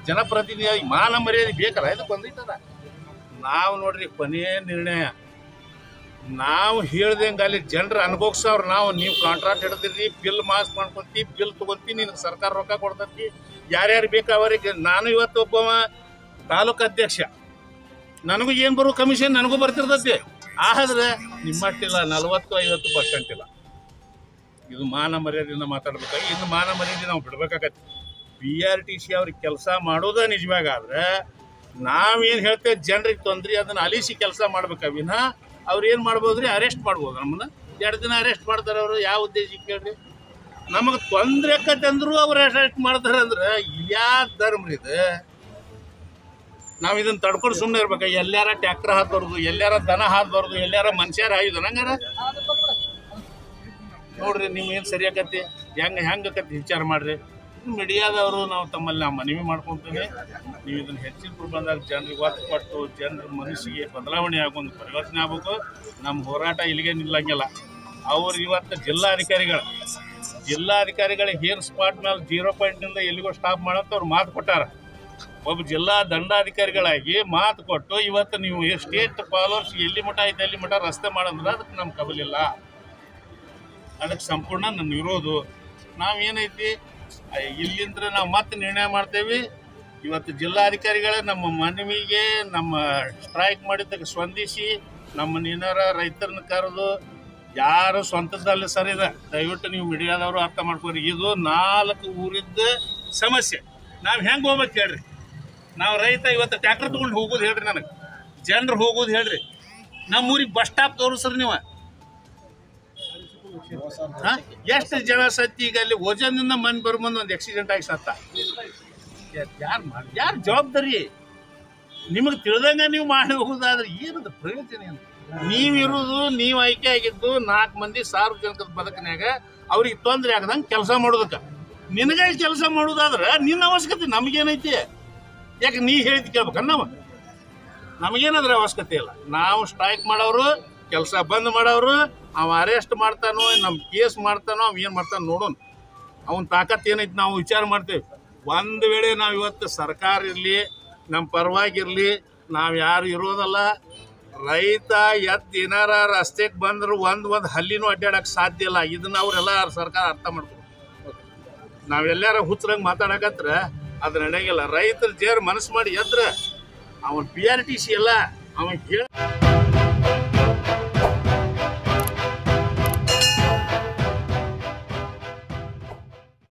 ಜನಪ್ರತಿನಿಧಿಯಾಗಿ ಮಾನ ಮರ್ಯಾದೆ ಬೇಕಲ್ಲ ಇದಕ್ಕೆ ಬಂದೈತದ ನಾವು ನೋಡ್ರಿ ಕೊನೆಯ ನಿರ್ಣಯ ನಾವು ಹೇಳ್ದಂಗೆ ಅಲ್ಲಿ ಜನರು ಅನುಭವಿಸೋರು ನಾವು ನೀವು ಕಾಂಟ್ರಾಕ್ಟ್ ಹಿಡ್ದಿರಿ ಬಿಲ್ ಮಾಸ್ ಮಾಡ್ಕೊಂತಿ ಬಿಲ್ ತಗೊಂತಿ ನಿನಗೆ ಸರ್ಕಾರ ರೊಕ್ಕ ಕೊಡ್ತೈತಿ ಯಾರ್ಯಾರು ಬೇಕು ಅವರಿಗೆ ನಾನು ಇವತ್ತು ಒಬ್ಬವ ತಾಲೂಕು ಅಧ್ಯಕ್ಷ ನನಗೂ ಏನು ಬರೋ ಕಮಿಷನ್ ನನಗೂ ಬರ್ತಿರ್ತೈತಿ ಆದ್ರೆ ನಿಮ್ಮಟ್ಟಿಲ್ಲ ನಲವತ್ತು ಐವತ್ತು ಪರ್ಸೆಂಟ್ ಇಲ್ಲ ಇದು ಮಾನ ಮರ್ಯಾದೆಯಿಂದ ಮಾತಾಡ್ಬೇಕಾಗಿ ಇನ್ನು ಮಾನ ಮರ್ಯಾದೆ ನಾವು ಬಿಡ್ಬೇಕಾಗತ್ತೆ ಬಿ ಆರ್ ಟಿ ಸಿ ಅವ್ರಿಗೆ ಕೆಲಸ ಮಾಡೋದ ನಿಜವಾಗಾದ್ರೆ ನಾವೇನು ಹೇಳ್ತೇವೆ ಜನರಿಗೆ ತೊಂದ್ರೆ ಅದನ್ನ ಅಲಿಸಿ ಕೆಲಸ ಮಾಡ್ಬೇಕು ವಿನ ಅವ್ರು ಏನು ಮಾಡ್ಬೋದ್ರಿ ಅರೆಸ್ಟ್ ಮಾಡ್ಬೋದು ನಮ್ಮನ್ನ ಎರಡು ದಿನ ಅರೆಸ್ಟ್ ಮಾಡ್ತಾರೆ ಅವರು ಯಾವ ಉದ್ದೇಶಕ್ಕೆ ಹೇಳ್ರಿ ನಮಗೆ ತೊಂದರೆ ಆಕತ್ತೆ ಅಂದ್ರು ಅವ್ರು ಅರೆಸ್ಟ್ ಮಾಡ್ತಾರೆ ಅಂದ್ರೆ ಯಾವ ಧರ್ಮ ಇದು ನಾವು ಇದನ್ನ ತಡ್ಕೊಂಡು ಸುಮ್ಮನೆ ಇರ್ಬೇಕು ಎಲ್ಲಾರ ಟ್ಯಾಕ್ಟರ್ ಹಾಕ್ಬಾರ್ದು ಎಲ್ಲಾರ ದನ ಹಾಕ್ಬಾರ್ದು ಎಲ್ಲಾರ ಮನುಷ್ಯರ ಹಾಯ್ದು ಹಂಗಾರ ನೋಡ್ರಿ ನೀವು ಏನು ಸರಿ ಆಕತಿ ಹೆಂಗೆ ಹೆಂಗೆ ಆಕತಿ ವಿಚಾರ ಮಾಡ್ರಿ ಮೀಡಿಯಾದವರು ನಾವು ತಮ್ಮಲ್ಲಿ ನಾವು ಮನವಿ ಮಾಡ್ಕೊತೀವಿ ನೀವು ಇದನ್ನ ಹೆಚ್ಚಿನ ಪ್ರಮಾಣದಾಗ ಜನರಿಗೆ ಒತ್ತು ಕೊಟ್ಟು ಜನರ ಮನಸ್ಸಿಗೆ ಬದಲಾವಣೆ ಆಗೊಂದು ಪರಿವರ್ತನೆ ಆಗ್ಬೇಕು ನಮ್ಮ ಹೋರಾಟ ಇಲ್ಲಿಗೆ ನಿಲ್ಲಂಗಿಲ್ಲ ಅವ್ರು ಇವತ್ತು ಜಿಲ್ಲಾಧಿಕಾರಿಗಳು ಜಿಲ್ಲಾಧಿಕಾರಿಗಳಿಗೆ ಏರ್ ಸ್ಪಾಟ್ ಮೇಲೆ ಜೀರೋ ಪಾಯಿಂಟ್ನಿಂದ ಎಲ್ಲಿಗೋ ಸ್ಟಾಪ್ ಮಾಡಂತ ಅವ್ರು ಮಾತು ಕೊಟ್ಟಾರ ಒಬ್ಬ ಜಿಲ್ಲಾ ದಂಡಾಧಿಕಾರಿಗಳಾಗಿ ಮಾತು ಕೊಟ್ಟು ಇವತ್ತು ನೀವು ಸ್ಟೇಟ್ ಫಾಲೋವರ್ಸ್ ಎಲ್ಲಿ ಮಠ ಐತೆ ಎಲ್ಲಿ ಮಠ ರಸ್ತೆ ಮಾಡಂದ್ರೆ ಅದಕ್ಕೆ ನಮ್ಮ ಕಬಲಿಲ್ಲ ಅದಕ್ಕೆ ಸಂಪೂರ್ಣ ನನ್ನ ವಿರೋಧ ನಾವೇನೈತಿ ಅಯ್ಯ, ಇಲ್ಲಿಂದ ನಾವು ಮತ್ತೆ ನಿರ್ಣಯ ಮಾಡ್ತೇವೆ ಇವತ್ತು ಜಿಲ್ಲಾಧಿಕಾರಿಗಳೇ ನಮ್ಮ ಮನವಿಗೆ ನಮ್ಮ ಸ್ಟ್ರೈಕ್ ಮಾಡಿದ್ದಕ್ಕೆ ಸ್ಪಂದಿಸಿ ನಮ್ಮ ನೀನಾರ ರೈತರನ್ನ ಕರೆದು ಯಾರು ಸ್ವಂತದಲ್ಲಿ ಸರ್ ಇದೆ ದಯವಿಟ್ಟು ನೀವು ಮೀಡಿಯಾದವರು ಅರ್ಥ ಮಾಡ್ಕೊರಿ ಇದು ನಾಲ್ಕು ಊರಿದ್ದ ಸಮಸ್ಯೆ ನಾವು ಹೆಂಗೆ ಹೋಗ್ಬೇಕು ಹೇಳ್ರಿ ನಾವು ರೈತ ಇವತ್ತು ಟ್ಯಾಕ್ಟರ್ ತೊಗೊಂಡು ಹೋಗೋದು ಹೇಳ್ರಿ ನನಗೆ ಜನರು ಹೋಗೋದು ಹೇಳ್ರಿ ನಮ್ಮ ಊರಿಗೆ ಬಸ್ ಸ್ಟಾಪ್ ತೋರಿಸ್ರಿ ನೀವು ಹಾ? ಎಷ್ಟು ಜನ ಸತ್ತಿ ಈಗ ಅಲ್ಲಿ ಓಜನ್ನಿಂದ ಮನ್ ಬರ್ಬಂದು ಒಂದು ಆಕ್ಸಿಡೆಂಟ್ ಆಗಿ ಸತ್ತ ಯಾರು ಮಾಡಿ ಯಾರು ಜವಾಬ್ದಾರಿ ನಿಮಗೆ ತಿಳಿದಂಗ ನೀವು ಮಾಡಿ ಹೋಗೋದಾದ್ರೆ ಏನದ ಪ್ರಯೋಜನ ಏನು ನೀವಿರುವುದು ನೀವು ಆಯ್ಕೆ ಆಗಿದ್ದು ನಾಲ್ಕು ಮಂದಿ ಸಾರ್ವಜನಿಕರ ಬದುಕಿನಾಗ ಅವ್ರಿಗೆ ತೊಂದರೆ ಆಗದಂಗೆ ಕೆಲಸ ಮಾಡೋದಕ್ಕೆ ನಿನಗಾಗಿ ಕೆಲಸ ಮಾಡೋದಾದ್ರೆ ನಿನ್ನ ಅವಶ್ಯಕತೆ ನಮಗೇನೈತಿ ಯಾಕೆ ನೀ ಹೇಳಿದ್ ಕೇಳ್ಬೇಕನ್ನ ನಾವು ನಮಗೇನಾದ್ರೆ ಅವಶ್ಯಕತೆ ಇಲ್ಲ ನಾವು ಸ್ಟ್ರೈಕ್ ಮಾಡೋರು ಕೆಲಸ ಬಂದ್ ಮಾಡೋರು ಅವ ಅರೆಸ್ಟ್ ಮಾಡ್ತಾನೋ ನಮ್ಮ ಕೇಸ್ ಮಾಡ್ತಾನೋ ಅವ ಏನು ಮಾಡ್ತಾನೋ ನೋಡೋಣ ಅವನ ತಾಕತ್ ಏನೈತಿ ನಾವು ವಿಚಾರ ಮಾಡ್ತೇವೆ ಒಂದು ವೇಳೆ ನಾವು ಇವತ್ತು ಸರ್ಕಾರ ಇರಲಿ ನಮ್ಮ ಪರವಾಗಿರಲಿ ನಾವು ಯಾರು ಇರೋದಲ್ಲ ರೈತ ಎದ್ದು ಏನಾರ ರಸ್ತೆಗೆ ಬಂದ್ರು ಒಂದು ಒಂದು ಹಲ್ಲಿನೂ ಅಡ್ಡಾಡಕ್ಕೆ ಸಾಧ್ಯ ಇಲ್ಲ ಇದನ್ನ ಅವರೆಲ್ಲ ಸರ್ಕಾರ ಅರ್ಥ ಮಾಡ್ಬೇಕು ನಾವೆಲ್ಲಾರ ಹುಚ್ಚರಂಗೆ ಮಾತಾಡಕತ್ರ ಅದು ನಡೆಯಂಗಿಲ್ಲ ರೈತರ ಜೇರ್ ಮನಸ್ಸು ಮಾಡಿ ಎದ್ರ ಅವನ್ ಪಿ ಆರ್ ಟಿ ಸಿ ಎಲ್ಲ ಅವನ್ ಕೇಳ